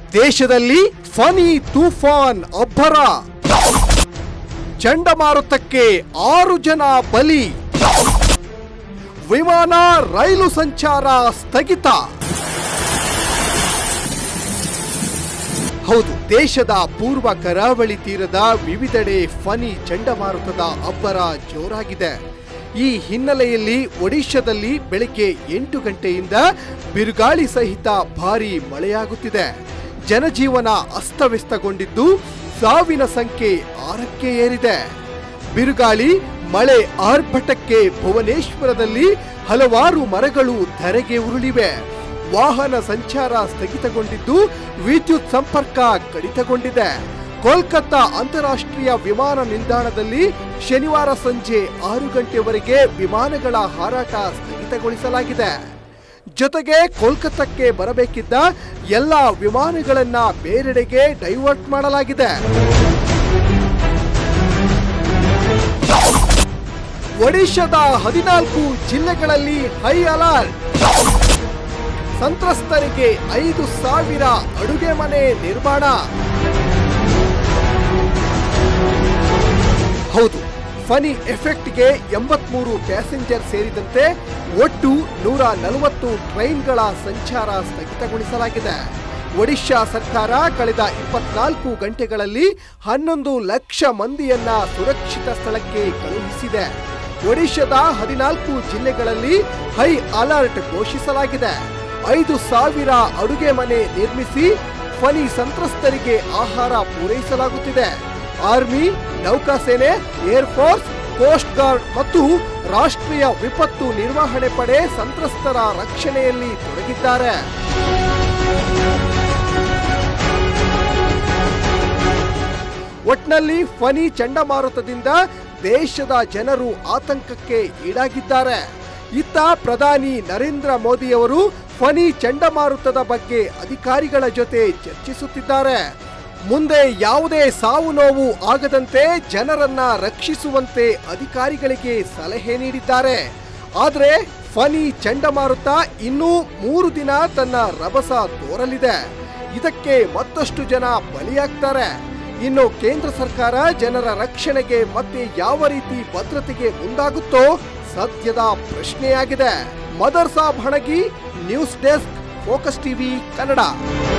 ದೇಶದಲ್ಲಿ ಫನಿ ತೂಫಾನ್ ಅಬ್ಬರ ಚಂಡಮಾರುತಕ್ಕೆ ಆರು ಜನ ಬಲಿ ವಿಮಾನ ರೈಲು ಸಂಚಾರ ಸ್ಥಗಿತ ಹೌದು ದೇಶದ ಪೂರ್ವ ಕರಾವಳಿ ತೀರದ ವಿವಿಧೆಡೆ ಫನಿ ಚಂಡಮಾರುತದ ಅಬ್ಬರ ಜೋರಾಗಿದೆ ಈ ಹಿನ್ನೆಲೆಯಲ್ಲಿ ಒಡಿಶಾದಲ್ಲಿ ಬೆಳಗ್ಗೆ ಎಂಟು ಗಂಟೆಯಿಂದ ಬಿರುಗಾಳಿ ಸಹಿತ ಭಾರೀ ಮಳೆಯಾಗುತ್ತಿದೆ ಜನಜೀವನ ಅಸ್ತವ್ಯಸ್ತಗೊಂಡಿದ್ದು ಸಾವಿನ ಸಂಖ್ಯೆ ಆರಕ್ಕೆ ಏರಿದೆ ಬಿರುಗಾಳಿ ಮಳೆ ಆರ್ಭಟಕ್ಕೆ ಭುವನೇಶ್ವರದಲ್ಲಿ ಹಲವಾರು ಮರಗಳು ಧರೆಗೆ ಉರುಳಿವೆ ವಾಹನ ಸಂಚಾರ ಸ್ಥಗಿತಗೊಂಡಿದ್ದು ವಿದ್ಯುತ್ ಸಂಪರ್ಕ ಕಡಿತಗೊಂಡಿದೆ ಕೋಲ್ಕತ್ತಾ ಅಂತಾರಾಷ್ಟ್ರೀಯ ವಿಮಾನ ನಿಲ್ದಾಣದಲ್ಲಿ ಶನಿವಾರ ಸಂಜೆ ಆರು ಗಂಟೆವರೆಗೆ ವಿಮಾನಗಳ ಹಾರಾಟ ಸ್ಥಗಿತಗೊಳಿಸಲಾಗಿದೆ ಜೊತೆಗೆ ಕೋಲ್ಕತ್ತಾಕ್ಕೆ ಬರಬೇಕಿದ್ದ ಎಲ್ಲ ವಿಮಾನಗಳನ್ನ ಬೇರೆಡೆಗೆ ಡೈವರ್ಟ್ ಮಾಡಲಾಗಿದೆ ಒಡಿಶಾದ ಹದಿನಾಲ್ಕು ಜಿಲ್ಲೆಗಳಲ್ಲಿ ಹೈ ಅಲರ್ಟ್ ಸಂತ್ರಸ್ತರಿಗೆ ಐದು ಸಾವಿರ ಅಡುಗೆ ಮನೆ ನಿರ್ಮಾಣ ಹೌದು ಫನಿ ಎಫೆಕ್ಟ್ಗೆ ಎಂಬತ್ಮೂರು ಪ್ಯಾಸೆಂಜರ್ ಸೇರಿದಂತೆ ಒಟ್ಟು ನೂರ ನಲವತ್ತು ಟ್ರೈನ್ಗಳ ಸಂಚಾರ ಸ್ಥಗಿತಗೊಳಿಸಲಾಗಿದೆ ಒಡಿಶಾ ಸರ್ಕಾರ ಕಳೆದ ಇಪ್ಪತ್ನಾಲ್ಕು ಗಂಟೆಗಳಲ್ಲಿ ಹನ್ನೊಂದು ಲಕ್ಷ ಮಂದಿಯನ್ನ ಸುರಕ್ಷಿತ ಸ್ಥಳಕ್ಕೆ ಕಳುಹಿಸಿದೆ ಒಡಿಶಾದ ಹದಿನಾಲ್ಕು ಜಿಲ್ಲೆಗಳಲ್ಲಿ ಹೈ ಅಲರ್ಟ್ ಘೋಷಿಸಲಾಗಿದೆ ಐದು ಸಾವಿರ ಅಡುಗೆ ಮನೆ ನಿರ್ಮಿಸಿ ಫನಿ ಸಂತ್ರಸ್ತರಿಗೆ ಆಹಾರ ಪೂರೈಸಲಾಗುತ್ತಿದೆ ಆರ್ಮಿ ನೌಕಾಸೇನೆ ಏರ್ಫೋರ್ಸ್ ಕೋಸ್ಟ್ ಗಾರ್ಡ್ ಮತ್ತು ರಾಷ್ಟ್ರೀಯ ವಿಪತ್ತು ನಿರ್ವಹಣೆ ಪಡೆ ಸಂತ್ರಸ್ತರ ರಕ್ಷಣೆಯಲ್ಲಿ ತೊಡಗಿದ್ದಾರೆ ಒಟ್ನಲ್ಲಿ ಫನಿ ಚಂಡಮಾರುತದಿಂದ ದೇಶದ ಜನರು ಆತಂಕಕ್ಕೆ ಈಡಾಗಿದ್ದಾರೆ ಇತ್ತ ಪ್ರಧಾನಿ ನರೇಂದ್ರ ಮೋದಿಯವರು ಫನಿ ಚಂಡಮಾರುತದ ಬಗ್ಗೆ ಅಧಿಕಾರಿಗಳ ಜೊತೆ ಚರ್ಚಿಸುತ್ತಿದ್ದಾರೆ ಮುಂದೆ ಯಾವುದೇ ಸಾವು ನೋವು ಆಗದಂತೆ ಜನರನ್ನ ರಕ್ಷಿಸುವಂತೆ ಅಧಿಕಾರಿಗಳಿಗೆ ಸಲಹೆ ನೀಡಿದ್ದಾರೆ ಆದರೆ ಫನಿ ಚಂಡಮಾರುತ ಇನ್ನೂ ಮೂರು ದಿನ ತನ್ನ ರಭಸ ತೋರಲಿದೆ ಇದಕ್ಕೆ ಮತ್ತಷ್ಟು ಜನ ಬಲಿಯಾಗ್ತಾರೆ ಇನ್ನು ಕೇಂದ್ರ ಸರ್ಕಾರ ಜನರ ರಕ್ಷಣೆಗೆ ಮತ್ತೆ ಯಾವ ರೀತಿ ಭದ್ರತೆಗೆ ಮುಂದಾಗುತ್ತೋ ಸದ್ಯದ ಪ್ರಶ್ನೆಯಾಗಿದೆ Madar Sab Hanagi news desk focus TV Kannada